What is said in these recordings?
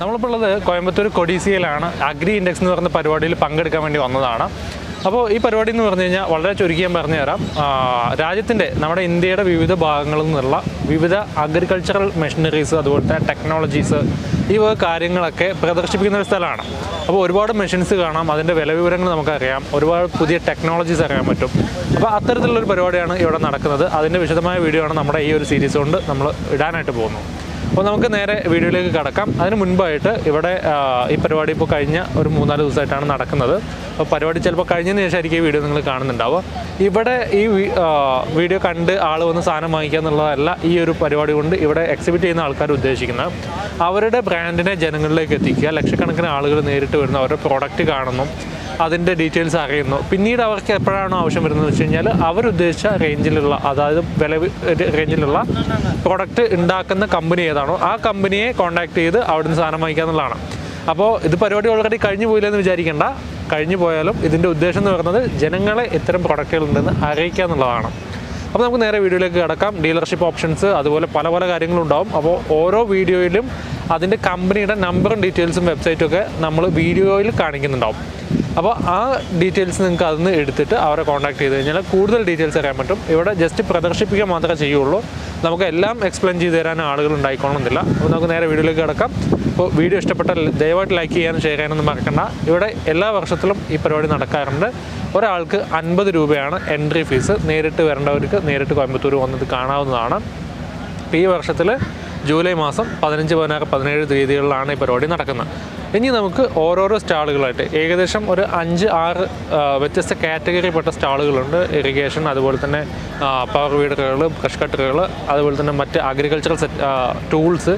നമ്മളിപ്പോൾ ഉള്ളത് Coimbatore കൊഡീസിയയിലാണ് agri index എന്ന് പറയുന്ന പരിപാടിയിൽ പങ്കെടുക്കാൻ വേണ്ടി വന്നതാണ് അപ്പോൾ ഈ പരിപാടി എന്ന് പറഞ്ഞു കഴിഞ്ഞാൽ വളരെ ചുരുക്കി ഞാൻ പറഞ്ഞുതരാം ആ, രാജ്യത്തിൻ്റെ നമ്മുടെ ഇന്ത്യയുടെ വിവിധ ഭാഗങ്ങളിൽ നിന്നുള്ള വിവിധ അഗ്രികൾച്ചറൽ മെഷീനറീസ് അതുപോലത്തെ ടെക്നോളജീസ് ഈ വക കാര്യങ്ങളൊക്കെ പ്രദർശിപ്പിക്കുന്ന ഒരു സ്ഥലമാണ് അപ്പോൾ ഒരുപാട് മെഷീൻസ് കാണാം അതിൻ്റെ വില വിവരങ്ങൾ നമുക്കറിയാം ഒരുപാട് പുതിയ ടെക്നോളജീസ് അറിയാൻ പറ്റും അപ്പോൾ അത്തരത്തിലുള്ളൊരു പരിപാടിയാണ് ഇവിടെ നടക്കുന്നത് അതിൻ്റെ വിശദമായ വീഡിയോ ആണ് നമ്മുടെ ഈ ഒരു സീരീസ് കൊണ്ട് നമ്മൾ ഇടാനായിട്ട് പോകുന്നത് അപ്പോൾ നമുക്ക് നേരെ വീഡിയോയിലേക്ക് കടക്കാം അതിന് മുൻപായിട്ട് ഇവിടെ ആ, ഈ പരിപാടി ഇപ്പോൾ കഴിഞ്ഞ ഒരു മൂന്നാല് ദിവസമായിട്ടാണ് നടക്കുന്നത് അപ്പോൾ പരിപാടി ചിലപ്പോൾ കഴിഞ്ഞതിന് ശേഷമായിരിക്കും ഈ വീഡിയോ നിങ്ങൾ കാണുന്നുണ്ടാവുക ഇവിടെ ഈ വി- ആ, വീഡിയോ കണ്ട് ആൾ വന്ന് സാധനം വാങ്ങിക്കുക എന്നുള്ളതല്ല ഈ ഒരു പരിപാടി കൊണ്ട് ഇവിടെ എക്സിബിറ്റ് ചെയ്യുന്ന ആൾക്കാർ ഉദ്ദേശിക്കുന്നത് അവരുടെ ബ്രാൻഡിനെ ജനങ്ങളിലേക്ക് എത്തിക്കുക ലക്ഷക്കണക്കിന് ആളുകൾ നേരിട്ട് വരുന്നു അവരുടെ പ്രോഡക്റ്റ് കാണുന്നു അതിൻ്റെ ഡീറ്റെയിൽസ് അറിയുന്നു പിന്നീട് അവർക്ക് എപ്പോഴാണോ ആവശ്യം വരുന്നത് വെച്ച് കഴിഞ്ഞാൽ അവരുദ്ദേശിച്ച റേഞ്ചിലുള്ള അതായത് വില വി- ഒരു റേഞ്ചിലുള്ള പ്രൊഡക്റ്റ് ഉണ്ടാക്കുന്ന കമ്പനി ഏതാണോ ആ കമ്പനിയെ കോൺടാക്ട് ചെയ്ത് അവിടുന്ന് സാധനം വാങ്ങിക്കുക എന്നുള്ളതാണ് അപ്പോൾ ഇത് പരിപാടി ഓൾറെഡി കഴിഞ്ഞു പോയില്ലെന്ന് വിചാരിക്കേണ്ട കഴിഞ്ഞു പോയാലും ഇതിൻ്റെ ഉദ്ദേശം എന്ന് പറയുന്നത് ജനങ്ങളെ ഇത്തരം പ്രൊഡക്റ്റുകൾ ഉണ്ടെന്ന് അറിയിക്കുക എന്നുള്ളതാണ് അപ്പോൾ നമുക്ക് നേരെ വീഡിയോയിലേക്ക് കിടക്കാം ഡീലർഷിപ്പ് ഓപ്ഷൻസ് അതുപോലെ പല പല കാര്യങ്ങളും ഉണ്ടാവും അപ്പോൾ ഓരോ വീഡിയോയിലും അതിൻ്റെ കമ്പനിയുടെ നമ്പറും ഡീറ്റെയിൽസും വെബ്സൈറ്റും ഒക്കെ നമ്മൾ വീഡിയോയിൽ കാണിക്കുന്നുണ്ടാവും അപ്പോൾ ആ ഡീറ്റെയിൽസ് നിങ്ങൾക്ക് അതിൽ നിന്ന് എടുത്തിട്ട് അവരെ കോൺടാക്ട് ചെയ്ത് കഴിഞ്ഞാൽ കൂടുതൽ ഡീറ്റെയിൽസ് അറിയാൻ പറ്റും ഇവിടെ ജസ്റ്റ് പ്രദർശിപ്പിക്കുക മാത്രമേ ചെയ്യുള്ളൂ നമുക്ക് എല്ലാം എക്സ്പ്ലെയിൻ ചെയ്ത് തരാൻ ആളുകൾ ഉണ്ടായിക്കോണമെന്നില്ല അപ്പോൾ നമുക്ക് നേരെ വീഡിയോയിലേക്ക് കിടക്കാം അപ്പോൾ വീഡിയോ ഇഷ്ടപ്പെട്ടാൽ ദയവായിട്ട് ലൈക്ക് ചെയ്യാനും ഷെയർ ചെയ്യാനൊന്നും മറക്കണ്ട ഇവിടെ എല്ലാ വർഷത്തിലും ഈ പരിപാടി നടക്കാറുണ്ട് ഒരാൾക്ക് അൻപത് രൂപയാണ് എൻട്രി ഫീസ് നേരിട്ട് വരേണ്ടവർക്ക് നേരിട്ട് കോയമ്പത്തൂർ വന്നത് കാണാവുന്നതാണ് ഇപ്പോൾ ഈ വർഷത്തിൽ ജൂലൈ മാസം പതിനഞ്ച് പതിനാറ് പതിനേഴ് തീയതികളിലാണ് ഈ പരിപാടി നടക്കുന്നത് ഇനി നമുക്ക് ഓരോരോ സ്റ്റാളുകളായിട്ട് ഏകദേശം ഒരു അഞ്ച് ആറ് ആ, വ്യത്യസ്ത കാറ്റഗറിപ്പെട്ട സ്റ്റാളുകളുണ്ട് ഇറിഗേഷൻ അതുപോലെ തന്നെ പവർ വീഡറുകൾ ബ്രഷ് കട്ടറുകൾ അതുപോലെ തന്നെ മറ്റ് അഗ്രികൾച്ചറൽ സെറ്റ് ടൂൾസ്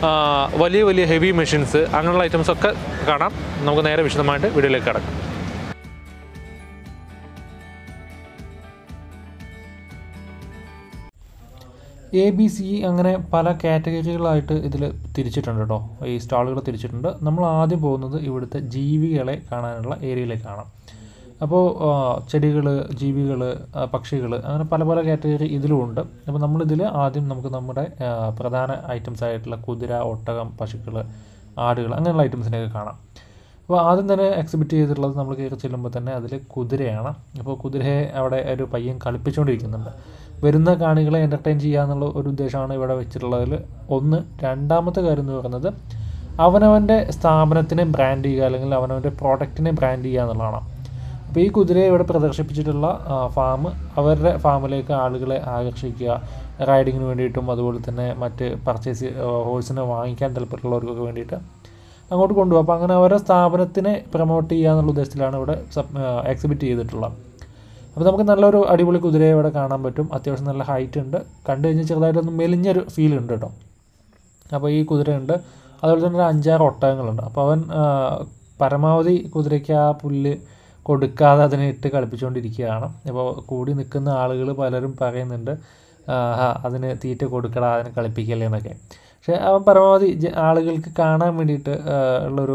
വലിയ വലിയ ഹെവി മെഷീൻസ് അങ്ങനെയുള്ള ഐറ്റംസ് ഒക്കെ കാണാം നമുക്ക് നേരെ വിശദമായിട്ട് വീഡിയോയിലേക്ക് കിടക്കാം എ ബി സി അങ്ങനെ പല കാറ്റഗറികളായിട്ട് ഇതിൽ തിരിച്ചിട്ടുണ്ട് കേട്ടോ ഈ സ്റ്റാളുകൾ തിരിച്ചിട്ടുണ്ട് നമ്മൾ ആദ്യം പോകുന്നത് ഇവിടുത്തെ ജീവികളെ കാണാനുള്ള ഏരിയയിലേക്കാണ് അപ്പോൾ ചെടികൾ ജീവികൾ പക്ഷികൾ അങ്ങനെ പല പല കാറ്റഗറി ഇതിലുമുണ്ട് അപ്പോൾ നമ്മളിതിൽ ആദ്യം നമുക്ക് നമ്മുടെ ആ, പ്രധാന ഐറ്റംസ് ആയിട്ടുള്ള കുതിര ഒട്ടകം പശുക്കൾ ആടുകൾ അങ്ങനെയുള്ള ഐറ്റംസിനെയൊക്കെ കാണാം അപ്പോൾ ആദ്യം തന്നെ എക്സിബിറ്റ് ചെയ്തിട്ടുള്ളത് നമ്മൾ കയറി ചെല്ലുമ്പോൾ തന്നെ അതിൽ കുതിരയാണ് അപ്പോൾ കുതിരയെ അവിടെ ഒരു പയ്യൻ കളിപ്പിച്ചുകൊണ്ടിരിക്കുന്നുണ്ട് വരുന്ന കാണികളെ എൻ്റർടൈൻ ചെയ്യുക എന്നുള്ള ഒരു ഉദ്ദേശമാണ് ഇവിടെ വെച്ചിട്ടുള്ളതിൽ ഒന്ന് രണ്ടാമത്തെ കാര്യം എന്ന് പറയുന്നത് അവനവൻ്റെ സ്ഥാപനത്തിനെ ബ്രാൻഡ് ചെയ്യുക അല്ലെങ്കിൽ അവനവൻ്റെ പ്രോഡക്റ്റിനെ ബ്രാൻഡ് ചെയ്യുക എന്നുള്ളതാണ് അപ്പോൾ ഈ കുതിരയെ ഇവിടെ പ്രദർശിപ്പിച്ചിട്ടുള്ള ഫാം അവരുടെ ഫാമിലേക്ക് ആളുകളെ ആകർഷിക്കുക റൈഡിങ്ങിന് വേണ്ടിയിട്ടും അതുപോലെ തന്നെ മറ്റ് പർച്ചേസ് ഹോഴ്സിനെ വാങ്ങിക്കാൻ താല്പര്യമുള്ളവർക്കൊക്കെ വേണ്ടിയിട്ട് അങ്ങോട്ട് കൊണ്ടുപോകും അപ്പോൾ അങ്ങനെ അവരുടെ സ്ഥാപനത്തിനെ പ്രൊമോട്ട് ചെയ്യുക എന്നുള്ള ഉദ്ദേശത്തിലാണ് ഇവിടെ സബ് എക്സിബിറ്റ് ചെയ്തിട്ടുള്ളത് അപ്പോൾ നമുക്ക് നല്ലൊരു അടിപൊളി കുതിരയെ ഇവിടെ കാണാൻ പറ്റും അത്യാവശ്യം നല്ല ഹൈറ്റ് ഉണ്ട് കണ്ടു കഴിഞ്ഞാൽ ചെറുതായിട്ടൊന്ന് മെലിഞ്ഞൊരു ഫീൽ ഉണ്ട് കേട്ടോ അപ്പോൾ ഈ കുതിരയുണ്ട് അതുപോലെ തന്നെ ഒരു അഞ്ചാറ് ഒട്ടകങ്ങളുണ്ട് അപ്പോൾ അവൻ ആ, പരമാവധി കുതിരയ്ക്ക് ആ പുല്ല് കൊടുക്കാതെ അതിനെ ഇട്ട് കളിപ്പിച്ചുകൊണ്ടിരിക്കുകയാണ് അപ്പോൾ കൂടി നിൽക്കുന്ന ആളുകൾ പലരും പറയുന്നുണ്ട് ആ, ആ, അതിന് തീറ്റ കൊടുക്കടാ അതിനെ കളിപ്പിക്കല്ലേ എന്നൊക്കെ പക്ഷേ അവൻ പരമാവധി ജ- ആളുകൾക്ക് കാണാൻ വേണ്ടിയിട്ട് ആ, ഉള്ളൊരു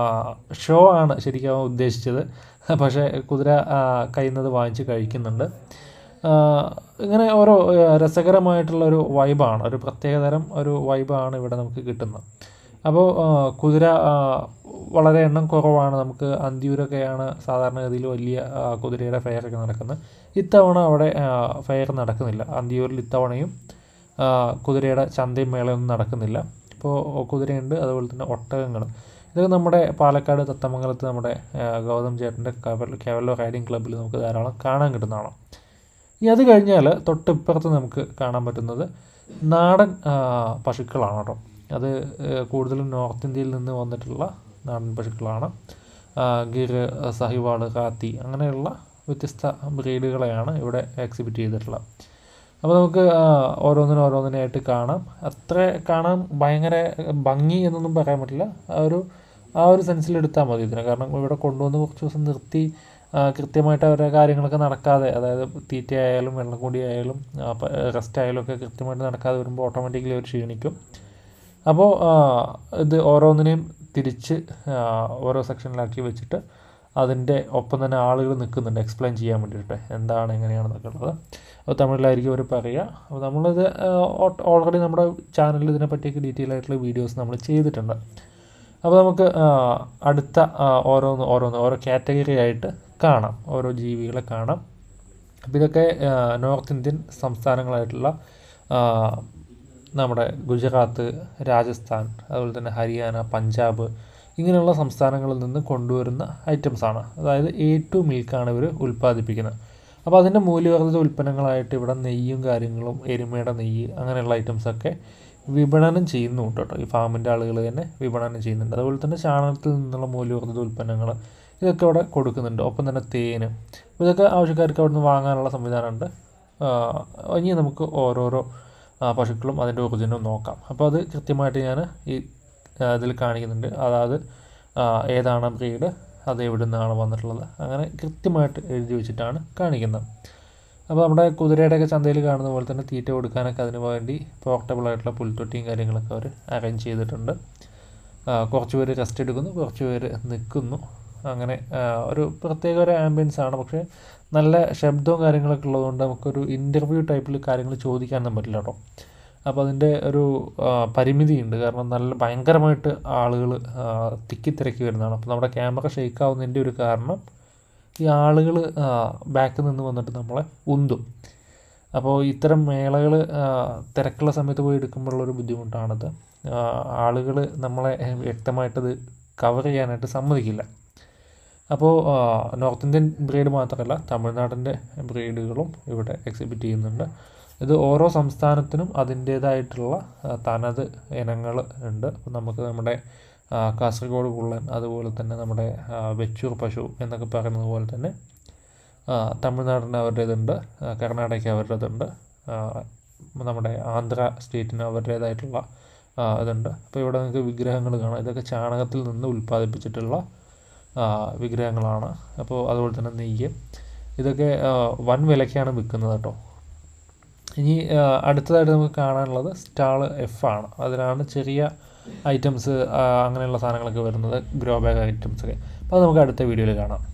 ഷോ ആണ് ശരിക്കും അവൻ ഉദ്ദേശിച്ചത് പക്ഷേ കുതിര ആ, കയ്യിൽ നിന്ന് വാങ്ങിച്ച് കഴിക്കുന്നുണ്ട് ആ, ഇങ്ങനെ ഓരോ ആ, രസകരമായിട്ടുള്ള ഒരു വൈബാണ് ഒരു പ്രത്യേകതരം ഒരു വൈബാണ് ഇവിടെ നമുക്ക് കിട്ടുന്നത് അപ്പോൾ ആ, കുതിര ആ, വളരെ എണ്ണം കുറവാണ് നമുക്ക് അന്തിയൂരൊക്കെയാണ് സാധാരണഗതിയിൽ വലിയ ആ, കുതിരയുടെ ഫെയർ ഒക്കെ നടക്കുന്നത് ഇത്തവണ അവിടെ ഫെയർ നടക്കുന്നില്ല അന്തിയൂരിൽ ഇത്തവണയും ആ, കുതിരയുടെ ചന്തയും മേളയൊന്നും നടക്കുന്നില്ല ഇപ്പോൾ കുതിരയുണ്ട് അതുപോലെ തന്നെ ഒട്ടകങ്ങൾ ഇതൊക്കെ നമ്മുടെ പാലക്കാട് തത്തമംഗലത്ത് നമ്മുടെ ആ, ഗൗതം ചേട്ടൻ്റെ കവൽ കേവലോ റൈഡിങ് ക്ലബ്ബിൽ നമുക്ക് ധാരാളം കാണാൻ കിട്ടുന്നതാണ് ഇനി അത് കഴിഞ്ഞാൽ തൊട്ടിപ്പുറത്ത് നമുക്ക് കാണാൻ പറ്റുന്നത് നാടൻ ആ, പശുക്കളാണ് കേട്ടോ അത് ആ, കൂടുതലും നോർത്ത് ഇന്ത്യയിൽ നിന്ന് വന്നിട്ടുള്ള നാടൻ പശുക്കളാണ് ആ, ഗിർ സഹിവാൾ റാത്തി അങ്ങനെയുള്ള വ്യത്യസ്ത ബ്രീഡുകളെയാണ് ഇവിടെ എക്സിബിറ്റ് ചെയ്തിട്ടുള്ളത് അപ്പോൾ നമുക്ക് ആ, ഓരോന്നിനും ഓരോന്നിനായിട്ട് കാണാം അത്ര കാണാൻ ഭയങ്കര ഭംഗി എന്നൊന്നും പറയാൻ പറ്റില്ല ആ ഒരു ആ ഒരു സെൻസിൽ എടുത്താൽ മതി ഇതിനെ കാരണം ഇവിടെ കൊണ്ടുവന്ന് കുറച്ച് ദിവസം നിർത്തി ആ, കൃത്യമായിട്ട് അവരുടെ കാര്യങ്ങളൊക്കെ നടക്കാതെ അതായത് തീറ്റ ആയാലും വെള്ളം കൂടി ആയാലും റെസ്റ്റ് ആയാലും ഒക്കെ കൃത്യമായിട്ട് നടക്കാതെ വരുമ്പോൾ ഓട്ടോമാറ്റിക്കലി അവർ ക്ഷീണിക്കും അപ്പോൾ ആ, ഇത് ഓരോന്നിനെയും തിരിച്ച് ആ, ഓരോ സെക്ഷനിലാക്കി വെച്ചിട്ട് അതിൻ്റെ ഒപ്പം തന്നെ ആളുകൾ നിൽക്കുന്നുണ്ട് എക്സ്പ്ലെയിൻ ചെയ്യാൻ വേണ്ടിയിട്ട് എന്താണ് എങ്ങനെയാണെന്നൊക്കെ ഉള്ളത് അപ്പോൾ തമിഴിലായിരിക്കും അവർ പറയുക അപ്പോൾ നമ്മളിത് ഓൾറെഡി നമ്മുടെ ചാനലിൽ ഇതിനെപ്പറ്റിയൊക്കെ ഡീറ്റെയിൽ ആയിട്ടുള്ള വീഡിയോസ് നമ്മൾ ചെയ്തിട്ടുണ്ട് അപ്പോൾ നമുക്ക് ആ, അടുത്ത ആ, ഓരോന്ന് ഓരോന്ന് ഓരോ കാറ്റഗറി ആയിട്ട് കാണാം ഓരോ ജീവികളെ കാണാം അപ്പോൾ ഇതൊക്കെ ആ, നോർത്ത് ഇന്ത്യൻ സംസ്ഥാനങ്ങളായിട്ടുള്ള ആ, നമ്മുടെ ഗുജറാത്ത് രാജസ്ഥാൻ അതുപോലെ തന്നെ ഹരിയാന പഞ്ചാബ് ഇങ്ങനെയുള്ള സംസ്ഥാനങ്ങളിൽ നിന്ന് കൊണ്ടുവരുന്ന ഐറ്റംസാണ് അതായത് എ ടു മിൽക്കാണ് ഇവർ ഉൽപ്പാദിപ്പിക്കുന്നത് അപ്പോൾ അതിൻ്റെ മൂല്യവർദ്ധിത ഉൽപ്പന്നങ്ങളായിട്ട് ഇവിടെ നെയ്യും കാര്യങ്ങളും എരുമയുടെ നെയ്യ് അങ്ങനെയുള്ള ഐറ്റംസൊക്കെ വിപണനം ചെയ്യുന്നുണ്ട് കേട്ടോ ഈ ഫാമിൻ്റെ ആളുകൾ തന്നെ വിപണനം ചെയ്യുന്നുണ്ട് അതുപോലെ തന്നെ ചാണകത്തിൽ നിന്നുള്ള മൂല്യവർദ്ധിത ഉൽപ്പന്നങ്ങൾ ഇതൊക്കെ അവിടെ കൊടുക്കുന്നുണ്ട് ഒപ്പം തന്നെ തേന് ഇതൊക്കെ ആവശ്യക്കാർക്ക് അവിടെ നിന്ന് വാങ്ങാനുള്ള സംവിധാനമുണ്ട് ആ, ഇനി നമുക്ക് ഓരോരോ ആ, പശുക്കളും അതിൻ്റെ ഒറിജിനും നോക്കാം അപ്പോൾ അത് കൃത്യമായിട്ട് ഞാൻ ഈ ഇതിൽ കാണിക്കുന്നുണ്ട് അതായത് ആ, ഏതാണ് ബ്രീഡ് അത് എവിടെ നിന്നാണ് വന്നിട്ടുള്ളത് അങ്ങനെ കൃത്യമായിട്ട് എഴുതി വെച്ചിട്ടാണ് കാണിക്കുന്നത് അപ്പോൾ നമ്മുടെ കുതിരയുടെയൊക്കെ ചന്തയിൽ കാണുന്ന പോലെ തന്നെ തീറ്റ കൊടുക്കാനൊക്കെ അതിന് വേണ്ടി പോർട്ടബിൾ ആയിട്ടുള്ള പുൽത്തൊട്ടിയും കാര്യങ്ങളൊക്കെ അവർ അറേഞ്ച് ചെയ്തിട്ടുണ്ട് ആ, കുറച്ച് പേര് റെസ്റ്റ് എടുക്കുന്നു കുറച്ച് പേര് നിൽക്കുന്നു അങ്ങനെ ആ, ഒരു പ്രത്യേക ഒരു ആംബിയൻസ് ആണ് പക്ഷേ നല്ല ശബ്ദവും കാര്യങ്ങളൊക്കെ ഉള്ളതുകൊണ്ട് നമുക്കൊരു ഇൻ്റർവ്യൂ ടൈപ്പിൽ കാര്യങ്ങൾ ചോദിക്കാനൊന്നും പറ്റില്ല കേട്ടോ അപ്പോൾ അതിൻ്റെ ഒരു ആ, പരിമിതിയുണ്ട് കാരണം നല്ല ഭയങ്കരമായിട്ട് ആളുകൾ തിക്കിത്തിരക്കി വരുന്നതാണ് അപ്പോൾ നമ്മുടെ ക്യാമറ ഷെയ്ക്ക് ആവുന്നതിൻ്റെ ഒരു കാരണം ഈ ആളുകൾ ബാക്കിൽ നിന്ന് വന്നിട്ട് നമ്മളെ ഉന്തും അപ്പോൾ ഇത്തരം മേളകൾ തിരക്കുള്ള സമയത്ത് പോയി എടുക്കുമ്പോഴുള്ളൊരു ബുദ്ധിമുട്ടാണത് ആളുകൾ നമ്മളെ വ്യക്തമായിട്ടത് കവർ ചെയ്യാനായിട്ട് സമ്മതിക്കില്ല അപ്പോൾ നോർത്ത് ഇന്ത്യൻ ബ്രീഡ് മാത്രമല്ല തമിഴ്നാടിൻ്റെ ബ്രീഡുകളും ഇവിടെ എക്സിബിറ്റ് ചെയ്യുന്നുണ്ട് ഇത് ഓരോ സംസ്ഥാനത്തിനും അതിൻ്റേതായിട്ടുള്ള ആ, തനത് ഇനങ്ങൾ ഉണ്ട് അപ്പോൾ നമുക്ക് നമ്മുടെ ആ, കാസർഗോഡ് കുള്ളൻ അതുപോലെ തന്നെ നമ്മുടെ ആ, വെച്ചൂർ പശു എന്നൊക്കെ പറയുന്നത് പോലെ തന്നെ ആ, തമിഴ്നാടിന് അവരുടേതുണ്ട് ആ, കർണാടകയ്ക്ക് അവരുടേതുണ്ട് ആ, നമ്മുടെ ആന്ധ്ര സ്റ്റേറ്റിന് അവരുടേതായിട്ടുള്ള ആ, ഇതുണ്ട് അപ്പോൾ ഇവിടെ നിങ്ങൾക്ക് വിഗ്രഹങ്ങൾ കാണാം ഇതൊക്കെ ചാണകത്തിൽ നിന്ന് ഉൽപ്പാദിപ്പിച്ചിട്ടുള്ള ആ, വിഗ്രഹങ്ങളാണ് അപ്പോൾ അതുപോലെ തന്നെ നെയ്യ് ഇതൊക്കെ ആ, വൻ വിലയ്ക്കാണ് വിൽക്കുന്നത് കേട്ടോ ഇനി ആ, അടുത്തതായിട്ട് നമുക്ക് കാണാനുള്ളത് സ്റ്റാള് എഫ് ആണ് അതിലാണ് ചെറിയ ഐറ്റംസ് അങ്ങനെയുള്ള സാധനങ്ങളൊക്കെ വരുന്നത് ഗ്രോ ബാഗ് ഐറ്റംസ് ഒക്കെ അപ്പോൾ അത് നമുക്ക് അടുത്ത വീഡിയോയിൽ കാണാം